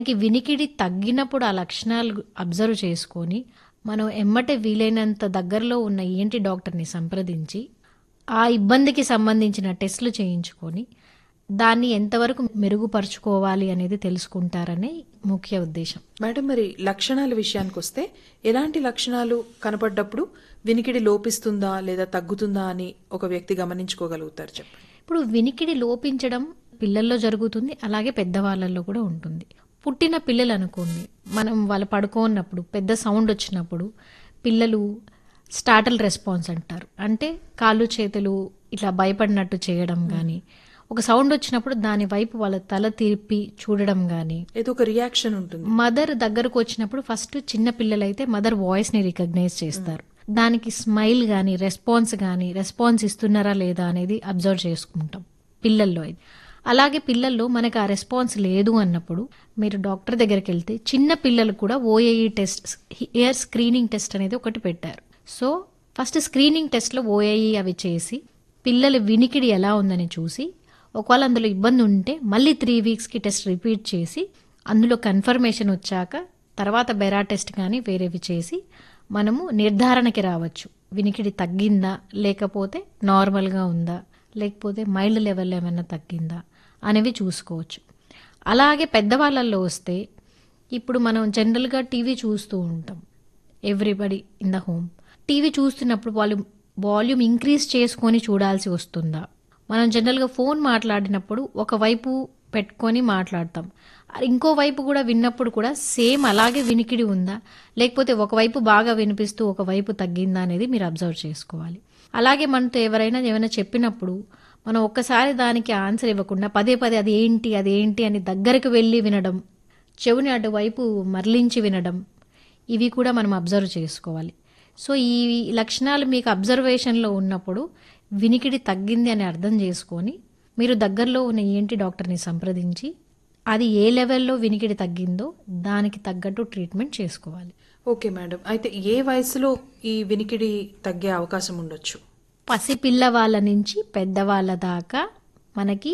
మనకి వినికిడి తగ్గినప్పుడు ఆ లక్షణాలు అబ్జర్వ్ చేసుకొని మనం ఎమ్మటే వీలైనంత దగ్గరలో ఉన్న ఏంటి డాక్టర్ని సంప్రదించి ఆ ఇబ్బందికి సంబంధించిన టెస్టులు చేయించుకొని దాన్ని ఎంతవరకు మెరుగుపరుచుకోవాలి అనేది తెలుసుకుంటారనే ముఖ్య ఉద్దేశం మేడం మరి లక్షణాల విషయానికి వస్తే ఎలాంటి లక్షణాలు కనపడ్డప్పుడు వినికిడి లోపిస్తుందా లేదా తగ్గుతుందా అని ఒక వ్యక్తి గమనించుకోగలుగుతారు చెప్పండి ఇప్పుడు వినికిడి లోపించడం పిల్లల్లో జరుగుతుంది అలాగే పెద్దవాళ్ళల్లో కూడా ఉంటుంది పుట్టిన పిల్లలు అనుకోండి మనం వాళ్ళు పడుకోన్నప్పుడు పెద్ద సౌండ్ వచ్చినప్పుడు పిల్లలు స్టార్టల్ రెస్పాన్స్ అంటారు అంటే కాళ్ళు చేతులు ఇట్లా భయపడినట్టు చేయడం కానీ ఒక సౌండ్ వచ్చినప్పుడు దాని వైపు వాళ్ళ తల తిప్పి చూడడం కానీ ఏదో ఒక రియాక్షన్ ఉంటుంది మదర్ దగ్గరకు వచ్చినప్పుడు ఫస్ట్ చిన్న పిల్లలైతే మదర్ వాయిస్ ని రికగ్నైజ్ చేస్తారు దానికి స్మైల్ కానీ రెస్పాన్స్ కానీ రెస్పాన్స్ ఇస్తున్నారా లేదా అనేది అబ్జర్వ్ చేసుకుంటాం పిల్లల్లో ఇది అలాగే పిల్లల్లో మనకు ఆ రెస్పాన్స్ లేదు అన్నప్పుడు మీరు డాక్టర్ దగ్గరికి వెళ్తే చిన్న పిల్లలు కూడా OAE test ear screening test అనేది ఒకటి పెట్టారు సో ఫస్ట్ స్క్రీనింగ్ టెస్ట్లో ఓఏఈ అవి చేసి పిల్లల వినికిడి ఎలా ఉందని చూసి ఒకవేళ అందులో ఇబ్బంది ఉంటే మళ్ళీ త్రీ వీక్స్కి టెస్ట్ రిపీట్ చేసి అందులో కన్ఫర్మేషన్ వచ్చాక తర్వాత బెరా టెస్ట్ కానీ వేరేవి చేసి మనము నిర్ధారణకి రావచ్చు వినికిడి తగ్గిందా లేకపోతే నార్మల్గా ఉందా లేకపోతే మైల్డ్ లెవెల్ ఏమైనా తగ్గిందా అనేవి చూసుకోవచ్చు అలాగే పెద్దవాళ్ళల్లో వస్తే ఇప్పుడు మనం జనరల్గా టీవీ చూస్తూ ఉంటాం everybody in the home TV చూస్తున్నప్పుడు వాల్యూమ్ వాల్యూమ్ ఇంక్రీజ్ చేసుకొని చూడాల్సి వస్తుందా మనం జనరల్గా ఫోన్ మాట్లాడినప్పుడు ఒకవైపు పెట్టుకొని మాట్లాడతాం ఇంకో వైపు కూడా విన్నప్పుడు కూడా సేమ్ అలాగే వినికిడి ఉందా లేకపోతే ఒకవైపు బాగా వినిపిస్తూ ఒకవైపు తగ్గిందా అనేది మీరు అబ్జర్వ్ చేసుకోవాలి అలాగే మనతో ఎవరైనా ఏమైనా చెప్పినప్పుడు మనం ఒక్కసారి దానికి ఆన్సర్ ఇవ్వకుండా పదే పదే అది ఏంటి అది ఏంటి అని దగ్గరకు వెళ్ళి వినడం చెవుని అటువైపు మరలించి వినడం ఇవి కూడా మనం అబ్జర్వ్ చేసుకోవాలి సో ఈ లక్షణాలు మీకు అబ్జర్వేషన్లో ఉన్నప్పుడు వినికిడి తగ్గింది అని అర్థం చేసుకొని మీరు దగ్గరలో ఉన్న ఏంటి డాక్టర్ని సంప్రదించి అది ఏ లెవెల్లో వినికిడి తగ్గిందో దానికి తగ్గట్టు ట్రీట్మెంట్ చేసుకోవాలి ఓకే మేడం అయితే ఏ వయసులో ఈ వినికిడి తగ్గే అవకాశం ఉండొచ్చు పసిపిల్లవాళ్ళ నుంచి పెద్దవాళ్ళ దాకా మనకి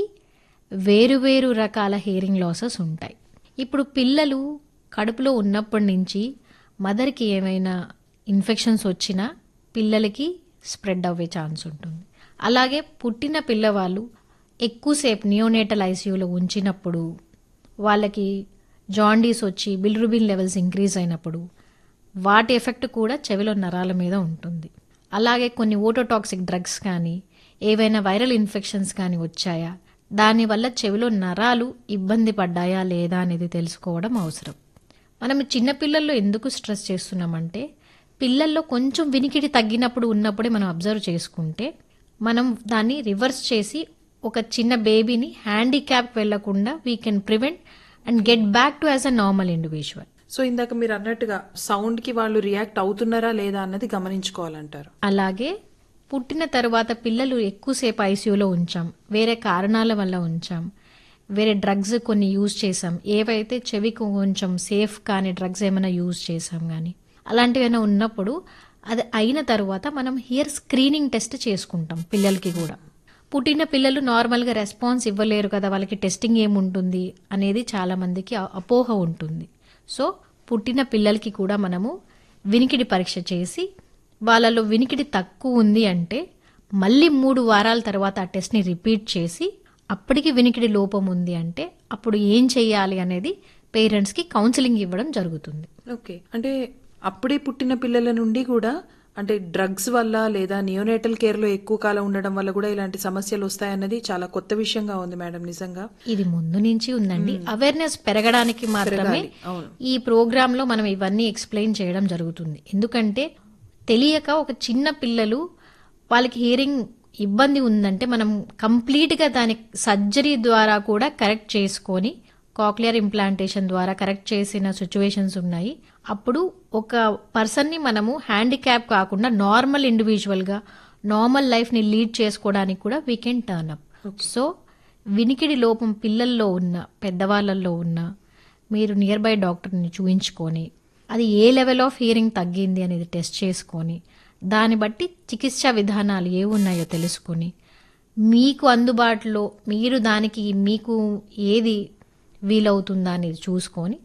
వేరువేరు రకాల హియరింగ్ లాసెస్ ఉంటాయి ఇప్పుడు పిల్లలు కడుపులో ఉన్నప్పటి నుంచి మదర్కి ఏమైనా ఇన్ఫెక్షన్స్ వచ్చినా పిల్లలకి స్ప్రెడ్ అవ్వే ఛాన్స్ ఉంటుంది అలాగే పుట్టిన పిల్లవాళ్ళు ఎక్కువసేపు నియోనేటల్ ఐసీయూలో ఉంచినప్పుడు వాళ్ళకి జాండీస్ వచ్చి బిల్రుబిన్ లెవెల్స్ ఇంక్రీజ్ అయినప్పుడు వాటి ఎఫెక్ట్ కూడా చెవిలో నరాల మీద ఉంటుంది అలాగే కొన్ని ఓటోటాక్సిక్ డ్రగ్స్ కానీ ఏవైనా వైరల్ ఇన్ఫెక్షన్స్ కానీ వచ్చాయా దానివల్ల చెవిలో నరాలు ఇబ్బంది పడ్డాయా లేదా అనేది తెలుసుకోవడం అవసరం మనం చిన్నపిల్లల్లో ఎందుకు స్ట్రెస్ చేస్తున్నామంటే పిల్లల్లో కొంచెం వినికిడి తగ్గినప్పుడు ఉన్నప్పుడే మనం అబ్జర్వ్ చేసుకుంటే మనం దాన్ని రివర్స్ చేసి ఒక చిన్న బేబీని హ్యాండిక్యాప్ వెళ్లకుండా we can prevent and get back to as a normal individual so ఇందాక మీరు అన్నట్టుగా సౌండ్ కి వాళ్ళు రియాక్ట్ అవుతున్నారా లేదా అన్నది గమనించుకోవాలంటారు అలాగే పుట్టిన తర్వాత పిల్లలు ఎక్కువసేపు ఐసీయూలో ఉంచాం వేరే కారణాల వల్ల ఉంచాం వేరే డ్రగ్స్ కొన్ని యూజ్ చేసాం ఏవైతే చెవికి కొంచెం సేఫ్ కానీ డ్రగ్స్ ఏమైనా యూజ్ చేసాం కానీ అలాంటివైనా ఉన్నప్పుడు అది అయిన తర్వాత మనం హియర్ స్క్రీనింగ్ టెస్ట్ చేసుకుంటాం పిల్లలకి కూడా పుట్టిన పిల్లలు నార్మల్గా రెస్పాన్స్ ఇవ్వలేరు కదా వాళ్ళకి టెస్టింగ్ ఏముంటుంది అనేది చాలా మందికి అ- అపోహ ఉంటుంది సో పుట్టిన పిల్లలకి కూడా మనము వినికిడి పరీక్ష చేసి వాళ్ళలో వినికిడి తక్కువ ఉంది అంటే మళ్ళీ మూడు వారాల తర్వాత ఆ టెస్ట్ని రిపీట్ చేసి అప్పటికి వినికిడి లోపం ఉంది అంటే అప్పుడు ఏం చేయాలి అనేది పేరెంట్స్కి కౌన్సిలింగ్ ఇవ్వడం జరుగుతుంది ఓకే అంటే అప్పుడే పుట్టిన పిల్లల నుండి కూడా అంటే డ్రగ్స్ వల్ల లేదా నియోనేటల్ కేర్ లో ఎక్కువ కాలం ఉండడం వల్ల కూడా ఇలాంటి సమస్యలు వస్తాయన్నది చాలా కొత్త విషయంగా ఉంది మేడం నిజంగా ఇది ముందు నుంచి ఉందండి అవేర్నెస్ పెరగడానికి మాత్రమే పెరగాలి, అవును. ఈ ప్రోగ్రామ్ లో మనం ఇవన్నీ ఎక్స్ప్లెయిన్ చేయడం జరుగుతుంది ఎందుకంటే తెలియక ఒక చిన్న పిల్లలు వాళ్ళకి హియరింగ్ ఇబ్బంది ఉందంటే మనం కంప్లీట్ గా దాని సర్జరీ ద్వారా కూడా కరెక్ట్ చేసుకొని కాక్లియర్ ఇంప్లాంటేషన్ ద్వారా కరెక్ట్ చేసిన సిచ్యువేషన్స్ ఉన్నాయి అప్పుడు ఒక పర్సన్ని మనము హ్యాండిక్యాప్ కాకుండా నార్మల్ ఇండివిజువల్గా నార్మల్ లైఫ్ని లీడ్ చేసుకోవడానికి కూడా we can turn up so వినికిడి లోపం పిల్లల్లో ఉన్న పెద్దవాళ్ళల్లో ఉన్న మీరు నియర్ బై డాక్టర్ని చూయించుకొని అది ఏ లెవెల్ ఆఫ్ హియరింగ్ తగ్గింది అనేది టెస్ట్ చేసుకొని దాన్ని బట్టి చికిత్సా విధానాలు ఏ ఉన్నాయో తెలుసుకొని మీకు అందుబాటులో మీరు దానికి మీకు ఏది వీలవుతుందా అనేది చూసుకొని